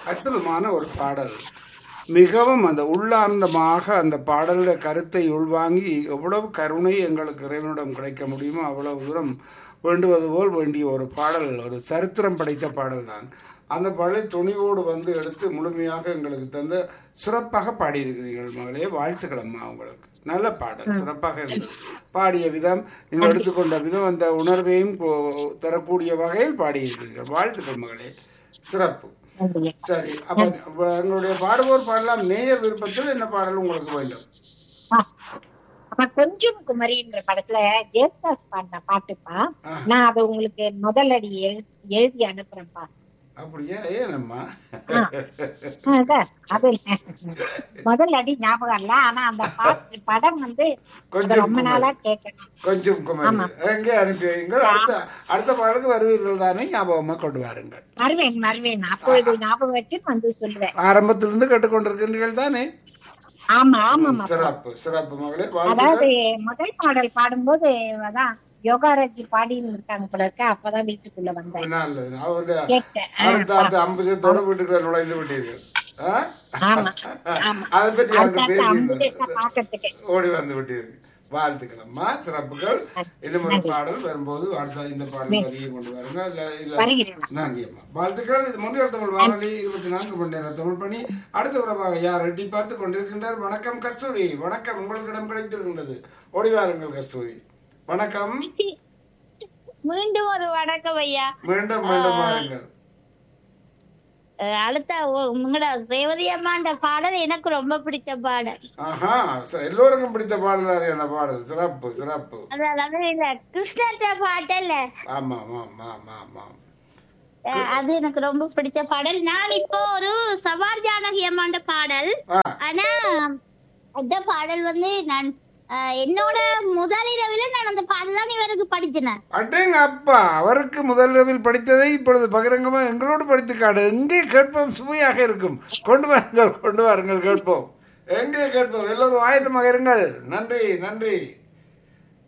அற்புதமான ஒரு பாடல் மிகவும் அந்த உள்ளார்ந்தமாக அந்த பாடலுடைய கருத்தை உள்வாங்கி எவ்வளவு கருணை எங்களுக்கு இறைவனிடம் கிடைக்க முடியுமோ அவ்வளவு தூரம் வேண்டுவது போல் வேண்டிய ஒரு பாடல் ஒரு சரித்திரம் படைத்த பாடல் தான் அந்த பாடலை துணிவோடு வந்து எடுத்து முழுமையாக எங்களுக்கு தந்து சிறப்பாக பாடியிருக்கிறீர்கள் மகளே வாழ்த்துக்கள் அம்மா உங்களுக்கு நல்ல பாடல் சிறப்பாக இருந்தது பாடிய விதம் நீங்கள் எடுத்துக்கொண்ட விதம் அந்த உணர்வையும் கொ- தரக்கூடிய வகையில் பாடியிருக்கிறீர்கள் வாழ்த்துக்கள் மகளே சிறப்பு நன்றி சரி அப்ப அப்ப எங்களுடைய பாடுவோர் பாடலாம் நேயர் விருப்பத்தில் என்ன பாடல் உங்களுக்கு வேண்டும் ஆ. அப்ப கொஞ்சம் குமரின்ற படத்துல ஜெயதாஸ் பாடின பாட்டுப்பா ஆ. நான் அதை உங்களுக்கு முதலடி எழு- எழுதி அனுப்புறேன்ப்பா அப்படியா ஏனம்மா ஆ. ஆ, சார் அது முதல் அடி ஞாபகம் இல்ல ஆனா அந்த பாட்டு படம் வந்து அது கொஞ்சம் ரொம்ப குமரி. நாளா கேட்கணும் கொஞ்சம் குமரி எங்கே அனுப்பி வையுங்கள் அடுத்த அடுத்த பாடலுக்கு வருவீர்கள் தானே ஞாபகமாக கொண்டு வாருங்கள் வருவேன் வருவேன் அப்பொழுது ஞாபகம் வச்சு வந்து சொல்லுவேன் ஆரம்பத்திலிருந்து கேட்டுக்கொண்டிருக்கின்றீர்கள் தானே ஆமா ஆமாமா சிறப்பு சிறப்பு மகளே அதாவது வாழ்த்துக்கள் முதல் பாடல் பாடும்போது அதான் யோகாராஜி பாடின்னு இருக்காங்க போல இருக்க அப்பதான் வீட்டுக்குள்ள வந்தேன் நல்லது அவருடைய கேட்டேன் ஆ, அடுத்த அடுத்த அம்புஜத்தோட வீட்டுக்குள்ள நுழைந்து விட்டீர்கள் ஆ? ஆமா ஆமா அதை பற்றி அங்கு அடுத்த பேசி அம்புஜத்தை பாக்கிறதுக்கு ஓடி வந்து விட்டீர்கள் வாழ்த்துக்கள் அம்மா சிறப்புகள் இன்னும் ஒரு பாடல் வரும்போது அடுத்த இந்த பாடல் வரியும் கொண்டு வாருங்க இல்ல இல்ல வருகிறேன் நன்றி அம்மா வாழ்த்துக்கள் இது மொழியார் தமிழ் வானொலி இருபத்தி நான்கு மணி நேரம் தமிழ் பண்ணி அடுத்த உறவாக யார் எட்டி பார்த்து கொண்டிருக்கின்றார் வணக்கம் கஸ்தூரி வணக்கம் உங்களுக்கு இடம் கிடைத்திருக்கின்றது ஓடி வாருங்கள் கஸ்தூரி வணக்கம் மீண்டும் ஒரு வணக்கம் ஐயா மீண்டும் மீண்டும் வாருங்கள் அஹ் அடுத்த ஒ- உங்களோட ரேவதி அம்மாண்ட பாடல் எனக்கு ரொம்ப பிடிச்ச பாடல் ஆஹா ச- எல்லோருக்கும் பிடித்த பாடல் தானே அந்த பாடல் சிறப்பு சிறப்பு அதாவது இந்த கிருஷ்ணட்ட பாட்டல்ல ஆமா ஆமா ஆமா ஆமா ஆமா அஹ் அது எனக்கு ரொம்ப பிடிச்ச பாடல் நான் இப்போ ஒரு சவார் ஜானகி அம்மாண்ட பாடல் ஆ ஆனா அந்த பாடல் வந்து நான் அஹ் என்னோட முதல் இரவில நான் அந்த பாடல் தான் இவருக்கு படிச்சினேன் அட்டேங்க அப்பா அவருக்கு முதலிரவில் படித்ததை இப்பொழுது பகிரங்கமா எங்களோடு படித்து காடு எங்கே கேட்போம் சுவையாக இருக்கும் கொண்டு வாருங்கள் கொண்டு வாருங்கள் கேட்போம் எங்கே கேட்போம் எல்லோரும் ஆயத்தமாக இருங்கள் நன்றி நன்றி